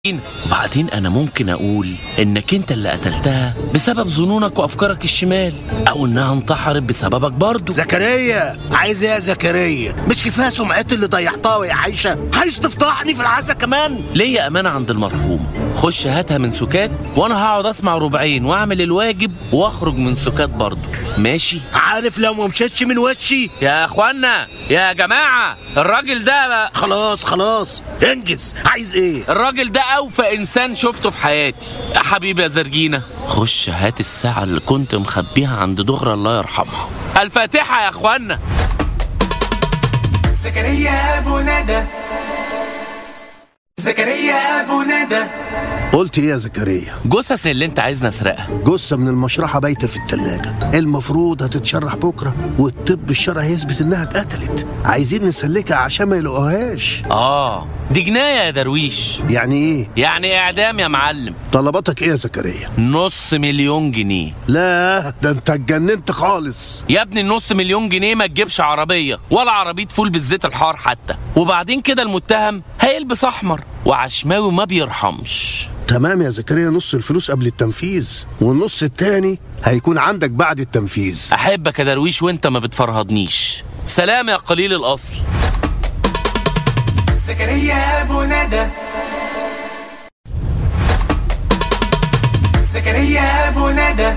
وبعدين انا ممكن اقول انك انت اللي قتلتها بسبب ظنونك وافكارك الشمال او انها انتحرت بسببك برضه زكريا عايز ايه يا زكريا مش كفايه سمعتي اللي ضيعتها يا عايشه عايز تفضحني في العزا كمان ليا امانه عند المرحوم خش هاتها من سكات وانا هقعد اسمع ربعين واعمل الواجب واخرج من سكات برضه ماشي عارف لو ما مشيتش من وشي يا اخوانا يا جماعه الراجل ده خلاص خلاص انجز عايز ايه الراجل ده اوفى انسان شفته في حياتي يا حبيبي يا زرجينه خش هات الساعه اللي كنت مخبيها عند دغرة الله يرحمها الفاتحه يا اخوانا زكريا أبو ندى زكريا أبو ندى قلت ايه يا زكريا جثث اللي انت عايز نسرقها جثه من المشرحه بايته في التلاجة المفروض هتتشرح بكره والطب الشرعي هيثبت انها اتقتلت عايزين نسلكها عشان ما يلاقوهاش اه دي جنايه يا درويش يعني ايه يعني اعدام يا معلم طلباتك ايه يا زكريا نص مليون جنيه لا ده انت اتجننت خالص يا ابني النص مليون جنيه ما تجيبش عربيه ولا عربيه فول بالزيت الحار حتى وبعدين كده المتهم هيلبس احمر وعشماوي ما بيرحمش تمام يا زكريا نص الفلوس قبل التنفيذ والنص التاني هيكون عندك بعد التنفيذ احبك يا درويش وانت ما بتفرهدنيش سلام يا قليل الاصل زكريا أبو ندى زكريا أبو ندى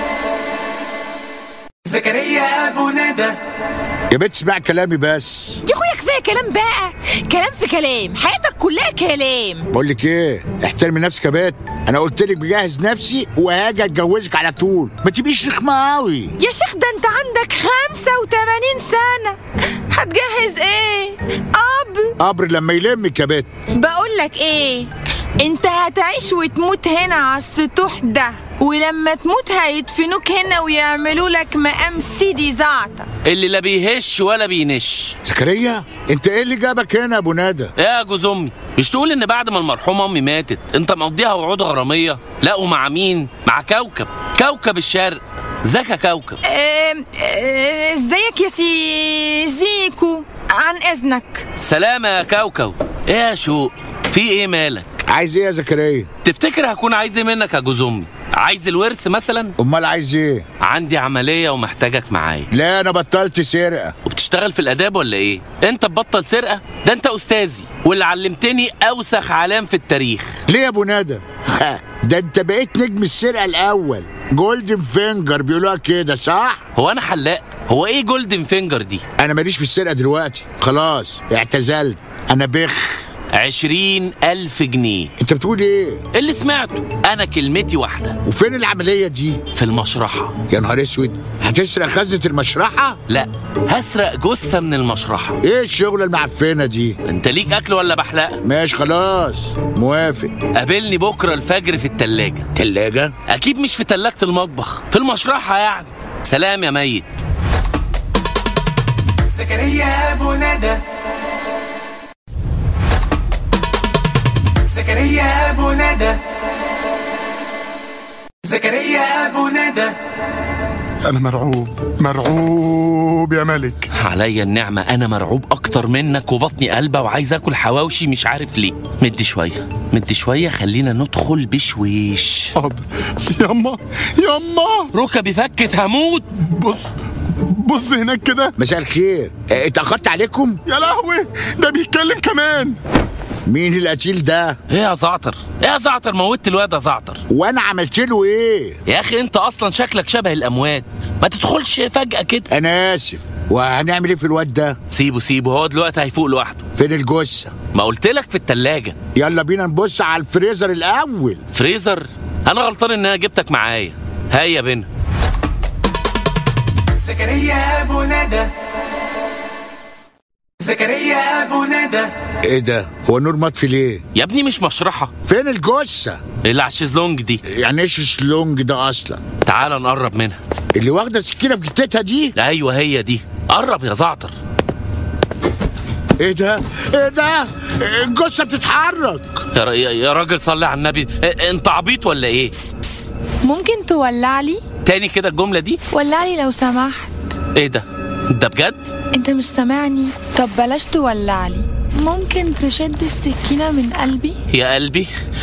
زكريا أبو ندى يا بنت اسمع كلامي بس يا اخويا كفايه كلام بقى كلام في كلام حياتك كلها كلام بقول لك ايه احترمي نفسك يا بنت انا قلت لك بجهز نفسي وهاجي اتجوزك على طول ما تبقيش رخمه قوي يا شيخ ده انت عندك 85 سنه هتجهز ايه اب قبر لما يلمك يا بنت بقول لك ايه انت هتعيش وتموت هنا على السطوح ده ولما تموت هيدفنوك هنا ويعملوا لك مقام سيدي زعتر اللي لا بيهش ولا بينش زكريا انت ايه اللي جابك هنا يا ابو ندى يا جوز امي مش تقول ان بعد ما المرحومه امي ماتت انت مقضيها وعود غراميه لا ومع مين مع كوكب كوكب الشرق زكا كوكب ام- اه، ازيك يا سي زيكو عن اذنك سلامة يا كوكب ايه يا شوق في ايه مالك عايز ايه يا زكريا تفتكر هكون عايز ايه منك يا جوز امي عايز الورث مثلا امال عايز ايه عندي عمليه ومحتاجك معايا لا انا بطلت سرقه وبتشتغل في الاداب ولا ايه انت تبطل سرقه ده انت استاذي واللي علمتني اوسخ علام في التاريخ ليه يا ابو ندى ها، ده انت بقيت نجم السرقه الاول جولدن فينجر بيقولوها كده صح هو انا حلاق هو ايه جولدن فينجر دي انا ماليش في السرقه دلوقتي خلاص اعتزلت انا بخ عشرين ألف جنيه انت بتقول ايه اللي سمعته أنا كلمتي واحدة وفين العمليه دي في المشرحة يا نهار اسود هتسرق خزنه المشرحه لا هسرق جثة من المشرحة ايه الشغله المعفنه دي انت ليك أكل ولا بحلقة ماشي خلاص موافق قابلني بكرة الفجر في التلاجة تلاجة أكيد مش في تلاجة المطبخ في المشرحة يعني سلام يا ميت زكريا أبو ندى زكريا أبو ندى زكريا أبو ندى أنا مرعوب مرعوب يا ملك عليا النعمة أنا مرعوب أكتر منك وبطني قلبة وعايز آكل حواوشي مش عارف ليه مد شوية مد شوية خلينا ندخل بشويش حاضر يما يما ركبي فكت هموت بص بص هناك كده مساء الخير اه، اتاخرت عليكم يا لهوي ده بيتكلم كمان مين القتيل ده ايه يا زعتر ايه يا زعتر موتت الواد يا زعتر وانا عملت له ايه يا اخي انت اصلا شكلك شبه الاموات ما تدخلش فجأة كده انا اسف وهنعمل ايه في الواد ده سيبه سيبه هو دلوقتي هيفوق لوحده فين الجثه ما قلت لك في التلاجة يلا بينا نبص على الفريزر الاول فريزر انا غلطان ان انا جبتك معايا هيا بينا زكريا أبو ندى زكريا أبو ندى ايه ده هو النور مطفي ليه يا ابني مش مشرحة فين الجثه اللي على الشيزلونج دي يعني ايش الشلونج ده اصلا تعال نقرب منها اللي واخده سكينه في جتتها دي لا ايوه هي دي قرب يا زعتر ايه ده ايه ده الجثه بتتحرك يا, ر- يا يا راجل صلي على النبي إيه، انت عبيط ولا ايه ممكن تولع لي تاني كده الجملة دي ولع لي لو سمحت ايه ده ده بجد انت مش سامعني طب بلاش تولع لي ممكن تشد السكينة من قلبي يا قلبي